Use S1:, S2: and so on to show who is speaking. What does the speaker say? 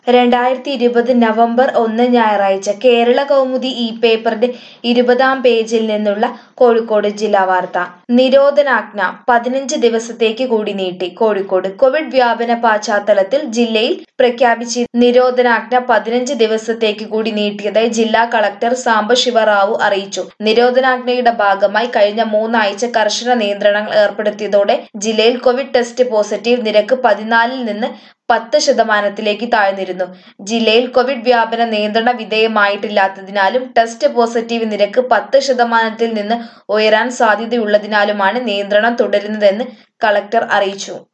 S1: രണ്ടായിരത്തി ഇരുപത് നവംബർ ഒന്ന് ഞായറാഴ്ച കേരള കൗമുദി ഈ പേപ്പറിന്റെ ഇരുപതാം പേജിൽ നിന്നുള്ള കോഴിക്കോട് ജില്ലാ വാർത്ത നിരോധനാജ്ഞ പതിനഞ്ച് ദിവസത്തേക്ക് കൂടി നീട്ടി കോഴിക്കോട് കോവിഡ് വ്യാപന പശ്ചാത്തലത്തിൽ ജില്ലയിൽ പ്രഖ്യാപിച്ച നിരോധനാജ്ഞ പതിനഞ്ച് ദിവസത്തേക്ക് കൂടി നീട്ടിയതായി ജില്ലാ കളക്ടർ സാംബശിവ റാവു അറിയിച്ചു നിരോധനാജ്ഞയുടെ ഭാഗമായി കഴിഞ്ഞ മൂന്നാഴ്ച കർശന നിയന്ത്രണങ്ങൾ ഏർപ്പെടുത്തിയതോടെ ജില്ലയിൽ കോവിഡ് ടെസ്റ്റ് പോസിറ്റീവ് നിരക്ക് പതിനാലിൽ നിന്ന് പത്ത് ശതമാനത്തിലേക്ക് താഴ്ന്നിരുന്നു ജില്ലയിൽ കോവിഡ് വ്യാപന നിയന്ത്രണ വിധേയമായിട്ടില്ലാത്തതിനാലും ടെസ്റ്റ് പോസിറ്റീവ് നിരക്ക് പത്ത് ശതമാനത്തിൽ നിന്ന് ഉയരാൻ സാധ്യതയുള്ളതിനാലുമാണ് നിയന്ത്രണം തുടരുന്നതെന്ന് കളക്ടർ അറിയിച്ചു